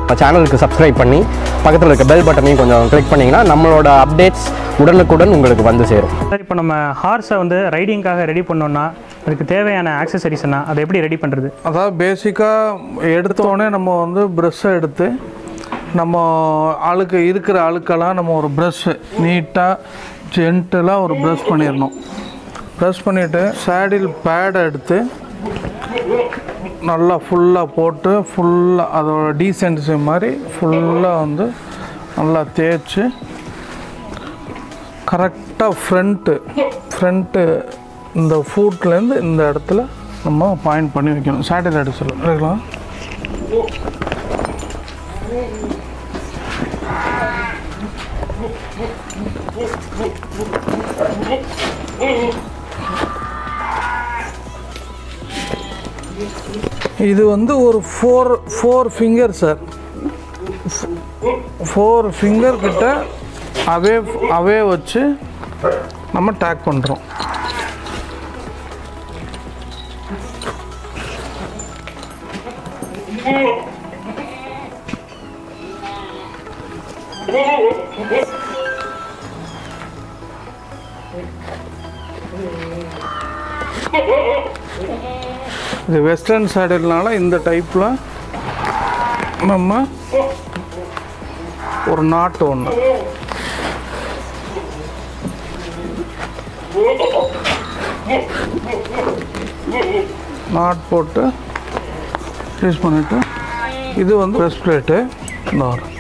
நம்ம சேனலுக்கு சப்ஸ்கிரைப் பண்ணி பக்கத்தில் இருக்க பெல் பட்டனையும் கொஞ்சம் கிளிக் பண்ணிங்கன்னா நம்மளோட அப்டேட்ஸ் உடனுக்குடன் உங்களுக்கு வந்து சேரும் சார் இப்போ நம்ம ஹார்ஸை வந்து ரைடிங்காக ரெடி பண்ணோம்னா அதுக்கு தேவையான ஆக்சசரிஸ் என்ன அதை எப்படி ரெடி பண்ணுறது அதாவது பேசிக்காக எடுத்தோடனே நம்ம வந்து ப்ரெஷ்ஷை எடுத்து நம்ம அழுக்கு இருக்கிற அழுக்கெல்லாம் நம்ம ஒரு ப்ரெஷ்ஷு நீட்டாக ஜென்டலாக ஒரு ப்ரஷ் பண்ணிடணும் ப்ரஷ் பண்ணிவிட்டு சேடில் பேடை எடுத்து நல்லா ஃபுல்லாக போட்டு ஃபுல்லாக அதோட டீசென்சி மாதிரி ஃபுல்லாக வந்து நல்லா தேய்ச்சி கரெக்டாக ஃப்ரண்ட்டு ஃப்ரண்ட்டு இந்த ஃபூட்லேருந்து இந்த இடத்துல நம்ம பாயிண்ட் பண்ணி வைக்கணும் சேட்டலைட் சொல்ல இருக்குங்களா இது வந்து ஒரு four four finger sir four finger கிட்ட அவே அவே வச்சு நம்ம டேக் பண்ணுறோம் இது வெஸ்டர்ன் சேடல்னால இந்த டைப்பில் நம்ம ஒரு நாட்டு ஒன்று நாட் போட்டு யூஸ் பண்ணிவிட்டு இது வந்து ரெஸ்ட் பிளேட்டு இந்த வரும்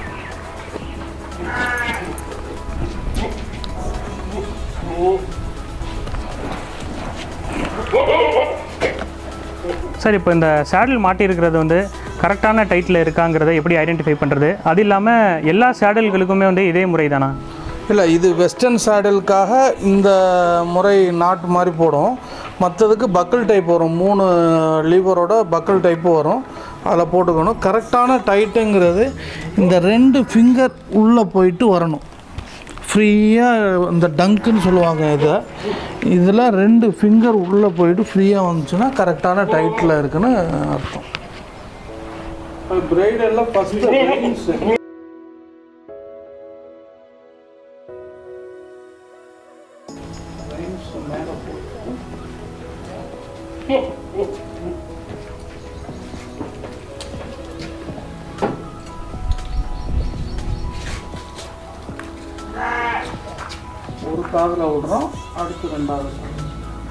சார் இப்போ இந்த சேடல் மாட்டியிருக்கிறது வந்து கரெக்டான டைட்டில் இருக்காங்கிறத எப்படி ஐடென்டிஃபை பண்ணுறது அது இல்லாமல் எல்லா சேடல்களுக்குமே வந்து இதே முறை தானா இல்லை இது வெஸ்டர்ன் சேடலுக்காக இந்த முறை நாட் மாதிரி போடும் மற்றதுக்கு பக்கல் டைப் வரும் மூணு லீவரோட பக்கல் டைப்பு வரும் அதில் போட்டுக்கணும் கரெக்டான டைட்டுங்கிறது இந்த ரெண்டு ஃபிங்கர் உள்ளே போயிட்டு வரணும் ஃப்ரீயாக இந்த டங்க்குன்னு சொல்லுவாங்க இதை இதில் ரெண்டு ஃபிங்கர் உள்ளே போயிட்டு ஃப்ரீயாக வந்துச்சுன்னா கரெக்டான டைட்டில் இருக்குன்னு அர்த்தம் பிரைட் எல்லாம் ஃபஸ்ட்டு ஒரு காதில் விடுறோம் அடுத்து ரெண்டாவது காது.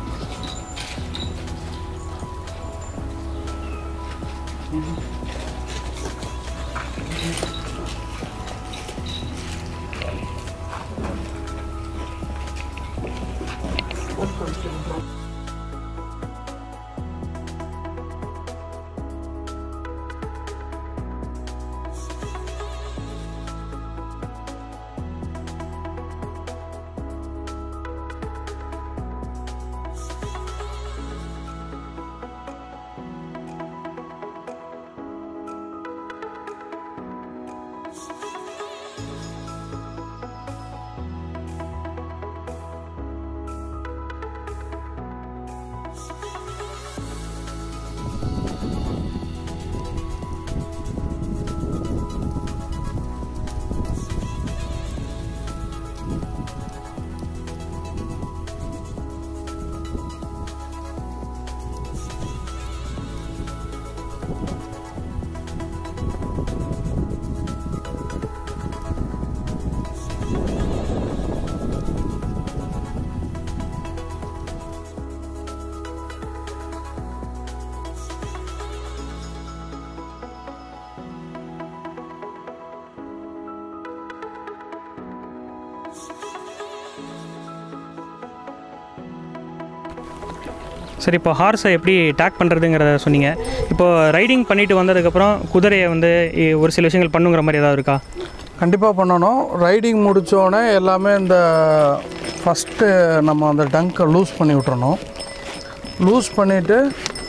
சரி இப்போ ஹார்ஸை எப்படி டேக் பண்ணுறதுங்கிறத சொன்னீங்க இப்போ ரைடிங் பண்ணிட்டு வந்ததுக்கப்புறம் குதிரையை வந்து இ- ஒரு சில விஷயங்கள் பண்ணுங்கிற மாதிரி ஏதாவது இருக்கா கண்டிப்பாக பண்ணணும் ரைடிங் முடித்தோடனே எல்லாமே இந்த ஃபஸ்ட்டு நம்ம அந்த டங்கை லூஸ் பண்ணி விட்டுறணும் லூஸ் பண்ணிவிட்டு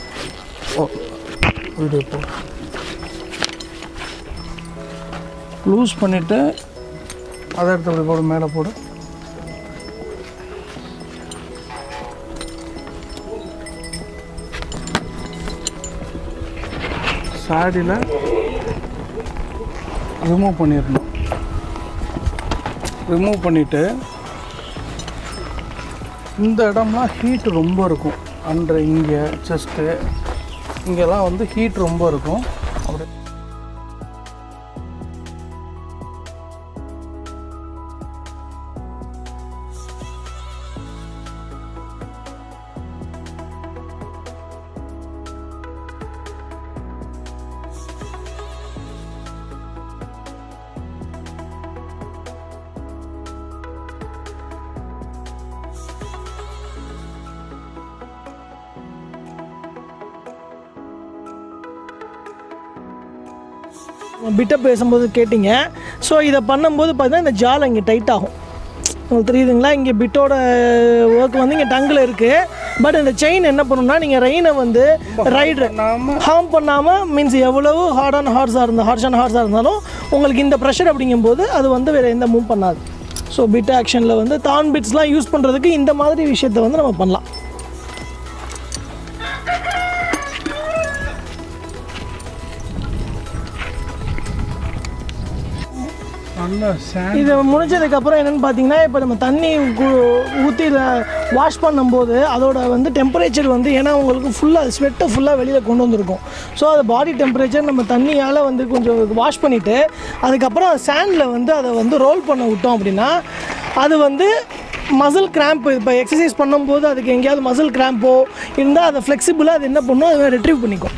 வீடியோ போ லூஸ் பண்ணிவிட்டு அதை எடுத்து அப்படி போடு மேலே போடு சாடியில் ரிமூவ் பண்ணிடணும் ரிமூவ் பண்ணிவிட்டு இந்த இடம்லாம் ஹீட் ரொம்ப இருக்கும் அண்டர் இங்கே செஸ்ட்டு இங்கெல்லாம் வந்து ஹீட் ரொம்ப இருக்கும் அப்படி பிட்டை பேசும்போது கேட்டிங்க ஸோ இதை பண்ணும்போது பார்த்தீங்கன்னா இந்த ஜால் இங்கே டைட் ஆகும் உங்களுக்கு தெரியுதுங்களா இங்கே பிட்டோட ஒர்க் வந்து இங்கே டங்கில் இருக்குது பட் இந்த செயின் என்ன பண்ணுன்னா நீங்கள் ரெயினை வந்து ரைடு ஹார்ம் பண்ணாமல் மீன்ஸ் எவ்வளவு ஹார்டான ஹார்ஸாக இருந்தால் ஹார்ஷான ஹார்ஸாக இருந்தாலும் உங்களுக்கு இந்த ப்ரெஷர் அப்படிங்கும்போது அது வந்து வேறு எந்த மூவ் பண்ணாது ஸோ பிட் ஆக்ஷனில் வந்து தான் பிட்ஸ்லாம் யூஸ் பண்ணுறதுக்கு இந்த மாதிரி விஷயத்தை வந்து நம்ம பண்ணலாம் நல்ல சேண்ட் இது முடிஞ்சதுக்கப்புறம் என்னென்னு பார்த்தீங்கன்னா இப்போ நம்ம தண்ணி ஊற்றி வாஷ் பண்ணும்போது அதோட வந்து டெம்பரேச்சர் வந்து ஏன்னா உங்களுக்கு ஃபுல்லாக ஸ்வெட்டை ஃபுல்லாக வெளியில் கொண்டு வந்திருக்கும் ஸோ அது பாடி டெம்பரேச்சர் நம்ம தண்ணியால் வந்து கொஞ்சம் வாஷ் பண்ணிவிட்டு அதுக்கப்புறம் சாண்டில் வந்து அதை வந்து ரோல் பண்ண விட்டோம் அப்படின்னா அது வந்து மசில் கிராம்ப் இப்போ எக்ஸசைஸ் பண்ணும்போது அதுக்கு எங்கேயாவது மசில் கிராம்போ இருந்தால் அதை ஃப்ளெக்சிபிளாக அது என்ன பண்ணும் அதை ரிட்ரீவ் பண்ணிக்கும்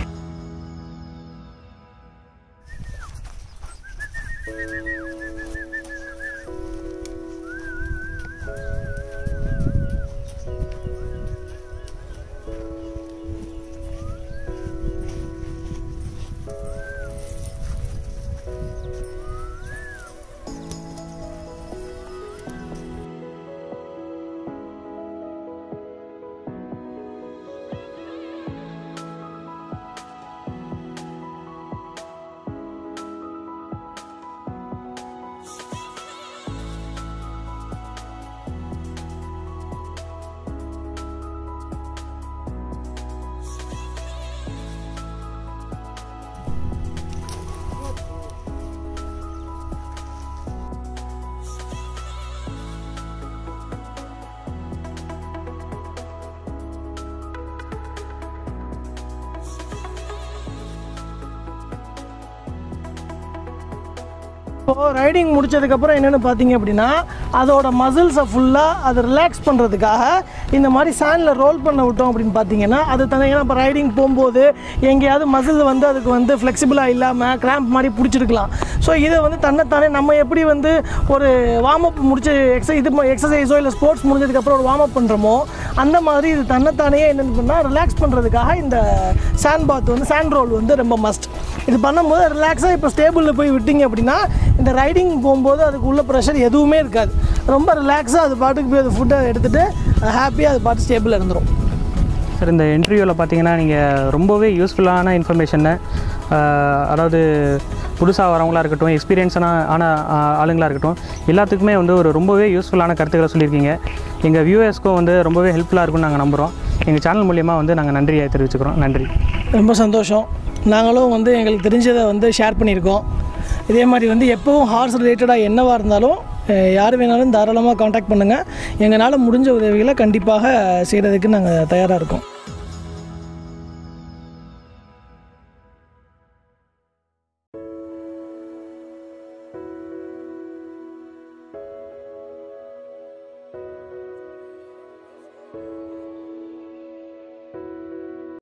இப்போ ரைடிங் முடிச்சதுக்கப்புறம் என்னென்னு பார்த்தீங்க அப்படின்னா அதோட மசில்ஸை ஃபுல்லாக அதை ரிலாக்ஸ் பண்ணுறதுக்காக இந்த மாதிரி சாண்டில் ரோல் பண்ண விட்டோம் அப்படின்னு பார்த்தீங்கன்னா அது தனி ஏன்னா இப்போ ரைடிங் போகும்போது எங்கேயாவது மசில் வந்து அதுக்கு வந்து ஃப்ளெக்சிபிளாக இல்லாமல் கிராம்ப் மாதிரி பிடிச்சிருக்கலாம் ஸோ இதை வந்து தன்னைத்தானே நம்ம எப்படி வந்து ஒரு வார்ம் அப் முடிச்சு எக்ஸசைஸ் இது எக்ஸசைஸோ இல்லை ஸ்போர்ட்ஸ் முடிஞ்சதுக்கப்புறம் ஒரு வார்ம் அப் பண்ணுறோமோ அந்த மாதிரி இது தன்னைத்தானே என்னென்னு பண்ணால் ரிலாக்ஸ் பண்ணுறதுக்காக இந்த சாண்ட் பாத் வந்து சாண்ட் ரோல் வந்து ரொம்ப மஸ்ட் இது பண்ணும்போது ரிலாக்ஸாக இப்போ ஸ்டேபிளில் போய் விட்டீங்க அப்படின்னா இந்த ரைடிங் போகும்போது அதுக்கு உள்ள ப்ரெஷர் எதுவுமே இருக்காது ரொம்ப ரிலாக்ஸாக அது பாட்டுக்கு போய் அது ஃபுட்டை எடுத்துகிட்டு ஹாப்பியாக அது பாட்டு ஸ்டேபிளாக இருந்துரும் சார் இந்த இன்டர்வியூவில் பார்த்தீங்கன்னா நீங்கள் ரொம்பவே யூஸ்ஃபுல்லான இன்ஃபர்மேஷனை அதாவது புதுசாக வரவங்களா இருக்கட்டும் எக்ஸ்பீரியன்ஸான ஆன ஆ, ஆளுங்களா இருக்கட்டும் எல்லாத்துக்குமே வந்து ஒரு ரொம்பவே யூஸ்ஃபுல்லான கருத்துக்களை சொல்லியிருக்கீங்க எங்கள் வியூவர்ஸ்க்கும் வந்து ரொம்பவே ஹெல்ப்ஃபுல்லாக இருக்கும்னு நாங்கள் நம்புகிறோம் எங்கள் சேனல் மூலியமாக வந்து நாங்கள் நன்றியை தெரிவிச்சுக்கிறோம் நன்றி ரொம்ப சந்தோஷம் நாங்களும் வந்து எங்களுக்கு தெரிஞ்சதை வந்து ஷேர் பண்ணியிருக்கோம் இதே மாதிரி வந்து எப்போவும் ஹார்ஸ் ரிலேட்டடாக என்னவாக இருந்தாலும் அஹ், யார் வேணாலும் தாராளமாக காண்டாக்ட் பண்ணுங்கள் எங்களால் முடிஞ்ச உதவிகளை கண்டிப்பாக செய்கிறதுக்கு நாங்கள் தயாராக இருக்கோம்